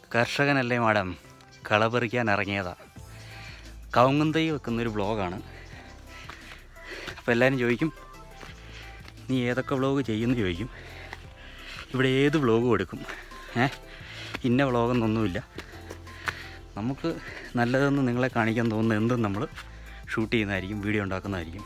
കർഷകനല്ലേ madam കളപറിക്കാൻ ഇറങ്ങിയതാ കവുങ്ങുന്തൈ വെക്കുന്നൊരു വ്ളോഗാണ് അപ്പോൾ എല്ലാവരും ചോദിക്കും നീ ഏതൊക്കെ വ്ളോഗ് ചെയ്യുമെന്ന് ചോദിക്കും ഇവിടെ ഏത് വ്ളോഗും എടുക്കും ഏ ഇന്ന വ്ളോഗെന്നൊന്നുമില്ല നമുക്ക് നല്ലതെന്ന് നിങ്ങളെ കാണിക്കാൻ തോന്നുന്ന എന്തും നമ്മൾ ഷൂട്ട് ചെയ്യുന്നതായിരിക്കും വീഡിയോ ഉണ്ടാക്കുന്നതായിരിക്കും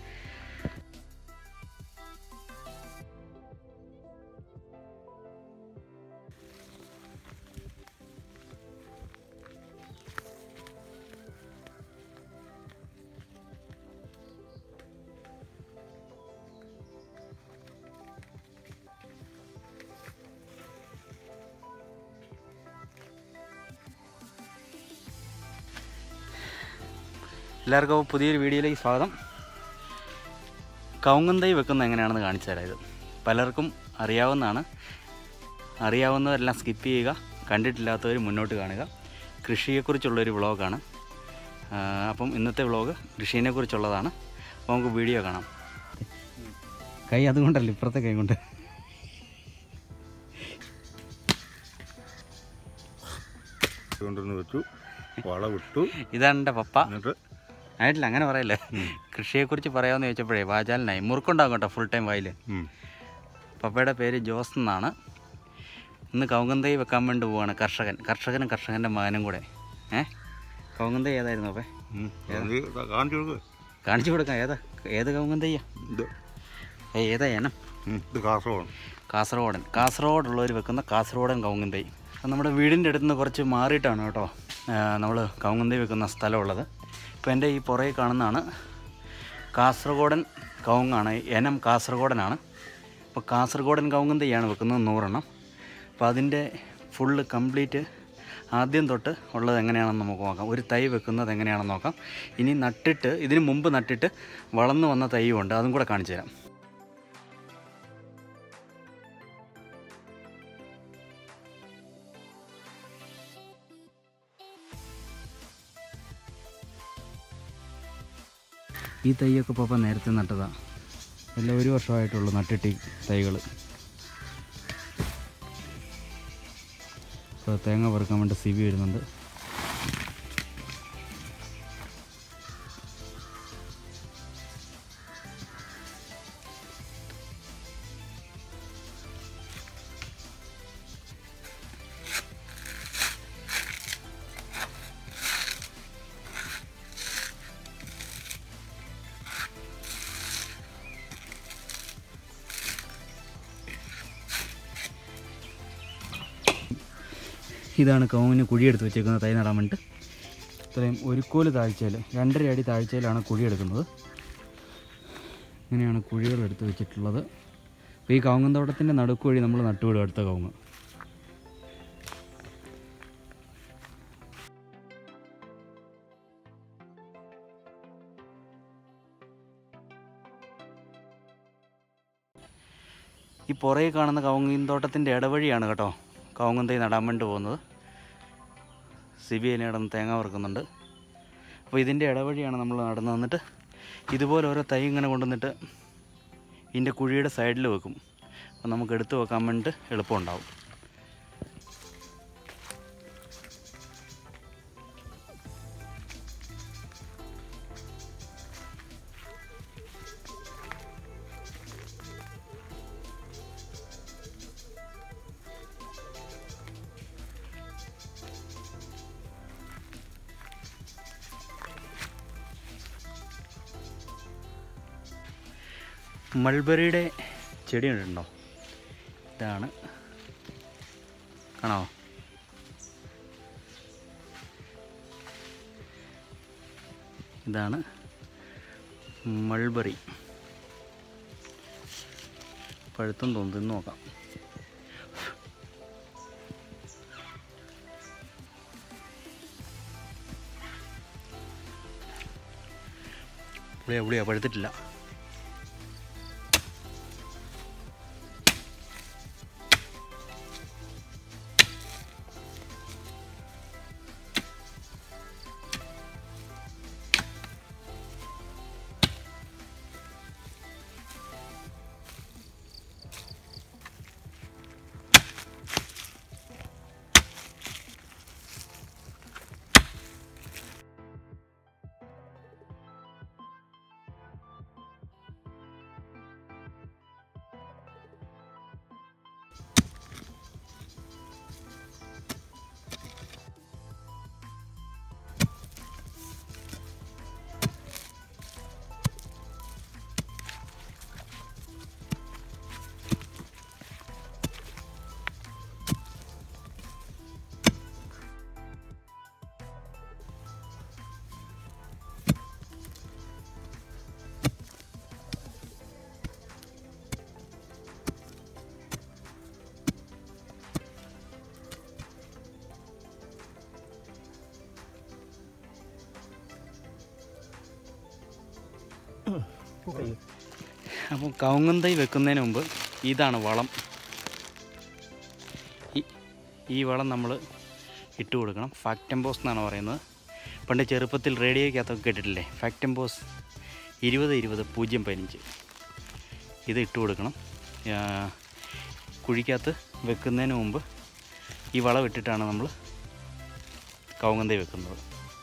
എല്ലാവർക്കും പുതിയൊരു വീഡിയോയിലേക്ക് സ്വാഗതം കവുങ്ങന്തൈ വെക്കുന്ന എങ്ങനെയാണെന്ന് കാണിച്ചു തരാം ഇത് പലർക്കും അറിയാവുന്നതാണ് അറിയാവുന്നവരെല്ലാം സ്കിപ്പ് ചെയ്യുക കണ്ടിട്ടില്ലാത്തവർ മുന്നോട്ട് കാണുക കൃഷിയെക്കുറിച്ചുള്ളൊരു വ്ളോഗാണ് അപ്പം ഇന്നത്തെ വ്ളോഗ് കൃഷീനെ കുറിച്ചുള്ളതാണ് അപ്പോൾ നമുക്ക് വീഡിയോ കാണാം കൈ അതുകൊണ്ടല്ല ഇപ്പുറത്തെ കൈ കൊണ്ട് കൊണ്ടുവന്ന് വെച്ചു വളവിട്ടു ഇതാണ് എൻ്റെ പപ്പ എന്നിട്ട് ആയിട്ടില്ല അങ്ങനെ പറയല്ലേ ഉം. കൃഷിയെക്കുറിച്ച് പറയാമെന്ന് ചോദിച്ചപ്പോഴേ വാചാലിനായി മുറുക്കുണ്ടാകും കേട്ടോ ഫുൾ ടൈം വായിൽ ഉം. പപ്പയുടെ പേര് ജോസ് എന്നാണ് ഇന്ന് കൗങ്ങന്തൈ വെക്കാൻ വേണ്ടി പോവാണ് കർഷകൻ കർഷകനും കർഷകൻ്റെ മകനും കൂടെ ഏ കൗങ്ങന്തൈ ഏതായിരുന്നു അപ്പേ ഉം. അത് കാണിച്ചു കൊടുക്ക് കാണിച്ചു കൊടുക്കാം ഏതാ ഏത് കൗങ്ങന്തയ്യാ ഇത് ഏ ഏതാ എനം ഉം. ഇത് കാസർഗോഡ് കാസർഗോഡൻ കാസർഗോഡുള്ളവർ വെക്കുന്ന കാസർഗോഡൻ കൗങ്ങന്തൈ അത് നമ്മുടെ വീടിൻ്റെ അടുത്ത് നിന്ന് കുറച്ച് മാറിയിട്ടാണ് കേട്ടോ നമ്മൾ കൗങ്ങന്തൈ വെക്കുന്ന സ്ഥലമുള്ളത് ഇപ്പോൾ എൻ്റെ ഈ പുറകെ കാണുന്നതാണ് കാസർഗോഡൻ കവുങ്ങാണ് എനം കാസർഗോഡനാണ് അപ്പോൾ കാസർഗോഡൻ കവുങ്ങന്തൈയാണ് വെക്കുന്നത് നൂറെണ്ണം അപ്പോൾ അതിൻ്റെ ഫുള്ള് കംപ്ലീറ്റ് ആദ്യം തൊട്ട് ഉള്ളത് എങ്ങനെയാണെന്ന് നമുക്ക് നോക്കാം ഒരു തൈ വെക്കുന്നത് എങ്ങനെയാണെന്ന് നോക്കാം ഇനി നട്ടിട്ട് ഇതിന് മുമ്പ് നട്ടിട്ട് വളർന്നു വന്ന തൈയുണ്ട് അതും കൂടെ കാണിച്ചു തരാം ഈ തൈയൊക്കെ പപ്പ നേരത്തെ നട്ടതാ എല്ലാം ഒരു വർഷമായിട്ടുള്ളൂ നട്ടിട്ട് ഈ തൈകൾ ഇപ്പോൾ തേങ്ങ പെറുക്കാൻ വേണ്ടി സിബി വരുന്നുണ്ട് ഇതാണ് കവുങ്ങിന് കുഴിയെടുത്ത് വെച്ചേക്കുന്നത് തൈ നടാൻ വേണ്ടിയിട്ട് ഇത്രയും ഒരു കോല് താഴ്ചയിൽ രണ്ടര അടി താഴ്ചയിലാണ് കുഴിയെടുക്കുന്നത് ഇങ്ങനെയാണ് കുഴികൾ എടുത്ത് വെച്ചിട്ടുള്ളത് അപ്പോൾ ഈ കവുങ്ങന്തോട്ടത്തിൻ്റെ നടുക്ക് വഴി നമ്മൾ നട്ടുവിടും അടുത്ത കവുങ്ങ് ഈ പുറകെ കാണുന്ന കവുങ്ങിൻതോട്ടത്തിൻ്റെ ഇടവഴിയാണ് കേട്ടോ കവുങ്ങൻ തൈ നടാൻ വേണ്ടി പോകുന്നത് സിബി അതിനെ കിടന്ന് തേങ്ങ വറുക്കുന്നുണ്ട് അപ്പോൾ ഇതിൻ്റെ ഇടവഴിയാണ് നമ്മൾ നടന്നു വന്നിട്ട് ഇതുപോലെ ഓരോ തൈ ഇങ്ങനെ കൊണ്ടുവന്നിട്ട് ഇതിൻ്റെ കുഴിയുടെ സൈഡിൽ വെക്കും അപ്പോൾ നമുക്ക് എടുത്തു വെക്കാൻ വേണ്ടിയിട്ട് എളുപ്പമുണ്ടാവും മൾബറിയുടെ ചെടി കണ്ടിട്ടുണ്ടോ ഇതാണ് കാണാമോ ഇതാണ് മൾബറി പഴുത്തും തോന്നുന്നു തിന്ന് നോക്കാം ഇവിടെ എവിടെയാ പഴുത്തിട്ടില്ല അപ്പം കവുങ്ങൻ തൈ വെക്കുന്നതിന് മുമ്പ് ഇതാണ് വളം ഈ- ഈ വളം നമ്മൾ ഇട്ട് കൊടുക്കണം ഫാക്റ്റംബോസ് എന്നാണ് പറയുന്നത് പണ്ട് ചെറുപ്പത്തിൽ റേഡിയോയ്ക്കകത്തൊക്കെ കേട്ടിട്ടില്ലേ ഫാക്റ്റംബോസ് ഇരുപത് ഇരുപത് പൂജ്യം പതിനഞ്ച് ഇത് ഇട്ട് കൊടുക്കണം ആ, കുഴിക്കകത്ത് വെക്കുന്നതിന് മുമ്പ് ഈ വളം ഇട്ടിട്ടാണ് നമ്മൾ കവുങ്ങൻ തൈ വെക്കുന്നത്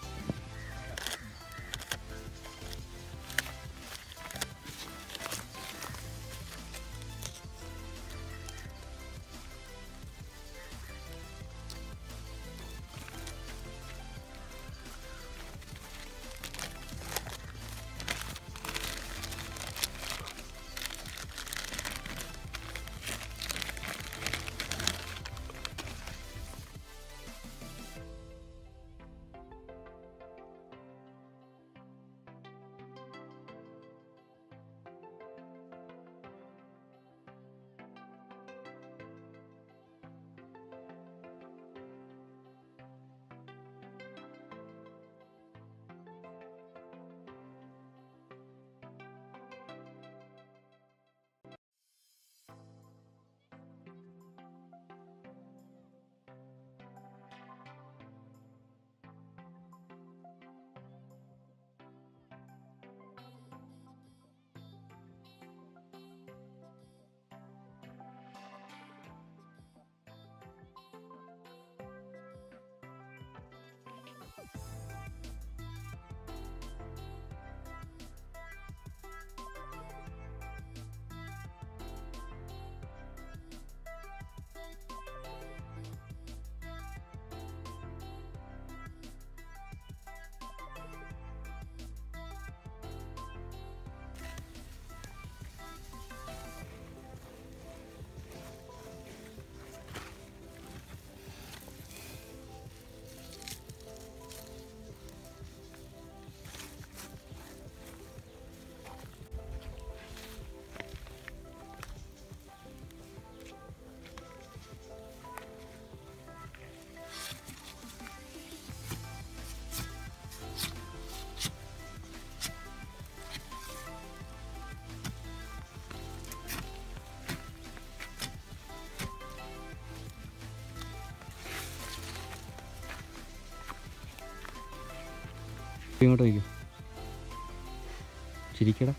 ഇങ്ങോട്ട് വയ്ക്കും ചിരിക്കടാ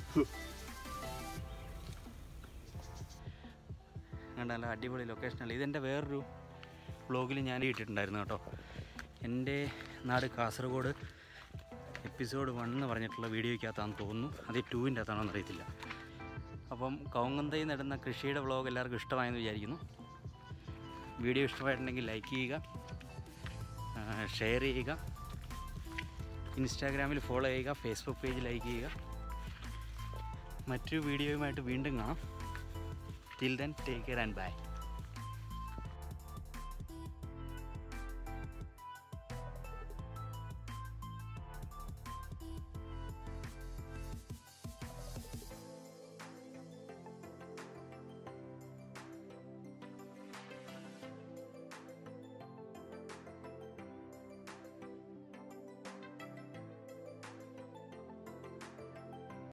നല്ല അടിപൊളി ലൊക്കേഷനല്ല ഇതെൻ്റെ വേറൊരു വ്ളോഗിൽ ഞാൻ ഇട്ടിട്ടുണ്ടായിരുന്നു കേട്ടോ എൻ്റെ നാട് കാസർഗോഡ് എപ്പിസോഡ് വൺ എന്ന് പറഞ്ഞിട്ടുള്ള വീഡിയോയ്ക്കകത്താണെന്ന് തോന്നുന്നു അത് ടൂവിൻ്റെ അകത്താണോന്ന് അറിയത്തില്ല അപ്പം കൗങ്ങന്തൈ നടുന്ന കൃഷിയുടെ വ്ളോഗ് എല്ലാവർക്കും ഇഷ്ടമായെന്ന് വിചാരിക്കുന്നു വീഡിയോ ഇഷ്ടമായിട്ടുണ്ടെങ്കിൽ ലൈക്ക് ചെയ്യുക ഷെയർ ചെയ്യുക ഇൻസ്റ്റാഗ്രാമിൽ ഫോളോ ചെയ്യുക ഫേസ്ബുക്ക് പേജ് ലൈക്ക് ചെയ്യുക മറ്റൊരു വീഡിയോയുമായിട്ട് വീണ്ടും കാണാം till then take care and by